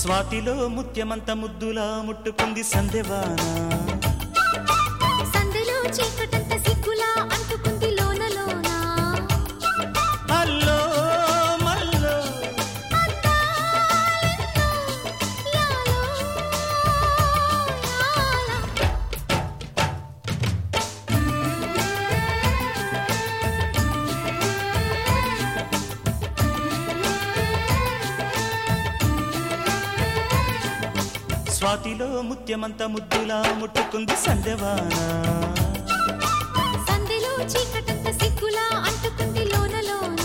స్వాతిలో ముత్యమంత ముద్దులా ముట్టుకుంది సందెవాన సందెలో చీకటంత సిగ్గులా అంటుకుంది లోన లోన అల్లో మల్లో అందాలెన్నో యాలో యాలా స్వాతిలో ముత్యమంత ముద్దులా ముట్టుకుంది సందెవాన సందెలో చీకటంత సిగ్గులా అంటుకుంది లోన లోన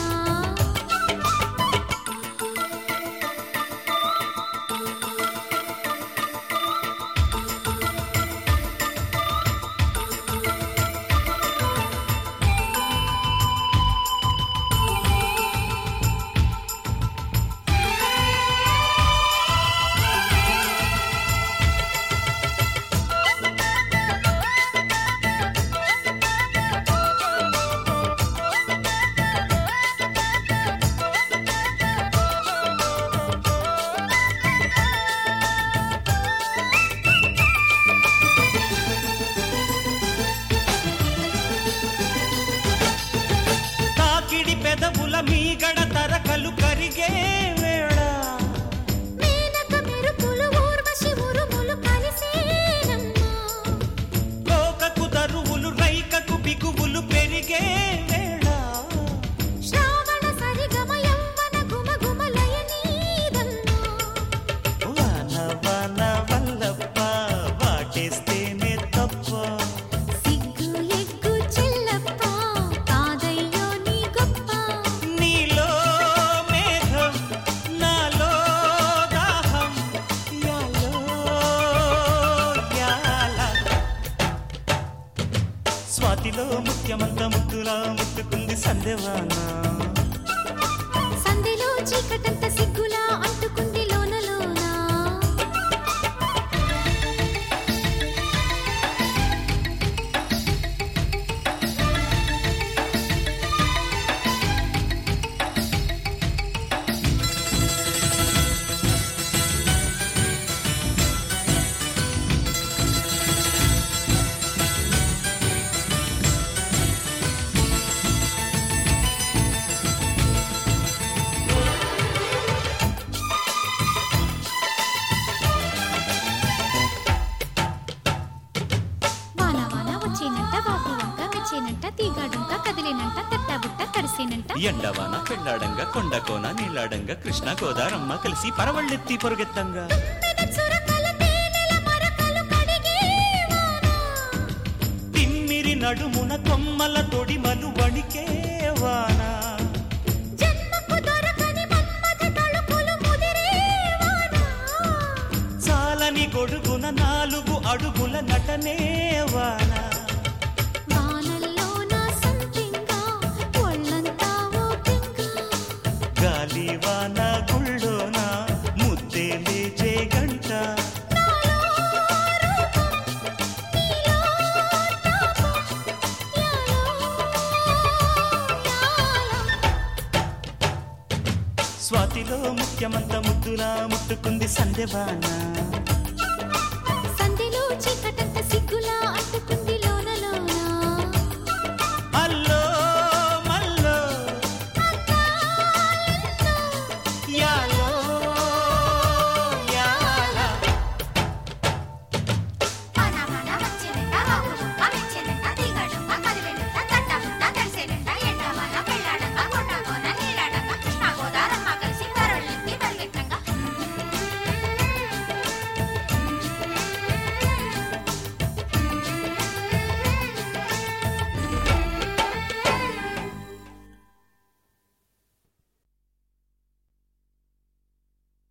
తాకిడి పెదవుల మీగడ తరకలు కరిగే వేళ మేనక మెరుపులు ఊర్వశి ఉరుములు కలిసేనమ్మా కోకకు తరువులు రైకకు బిగువులు పెరిగే వేళ శ్రావణ సరిగమ యవ్వన గుమ గుమలయ నీదన్నా వాన వాన వల్లప్ప వాటేస్తేనే తప్ప సిగ్గు ఎగ్గు చెల్లప్ప కాదయ్యో నీ గొప్ప నీలో మేఘం నాలో దాహం యాలో యాల స్వాతిలో ముత్యమంత ముద్దులా ముట్టుకుంది సందెవాన సందెలో చీకటంత సిగ్గులా అంటుకుంది లోన లోన వాన వాన వచ్చేనంట వాపు వంక మెచ్చేనంట తీగాడంక కదిలేనంట తట్టాబుట్ట తడిసేనంట ఎండవాన పెళ్ళాడంగా కొండకోన నీళ్ళాడంగా కృష్ణ గోదారమ్మ కలిసి పరవళ్ళెత్తి పొరుగెత్తంగా తుమ్మెద చురకల తేనెల మరకలు కడిగే వాన తిమ్మిరి నడుమున కొమ్మల తొడిమలు వణికే వాన జన్మకు దొరకని మన్మథ తళుకులు ముదిరే వాన చాలని గొడుగున నాలుగు అడుగుల నటనే వాన వానల్లో నా సంతింగా ఒళ్ళంతా ఓ పింగా గాలి వాన గుళ్ళోన ముద్దే లేచే గంట నాలో రూపం నీలో తాపం యాలో యాలా స్వాతిలో ముత్యమంత ముద్దులా ముట్టుకుంది సందెవాన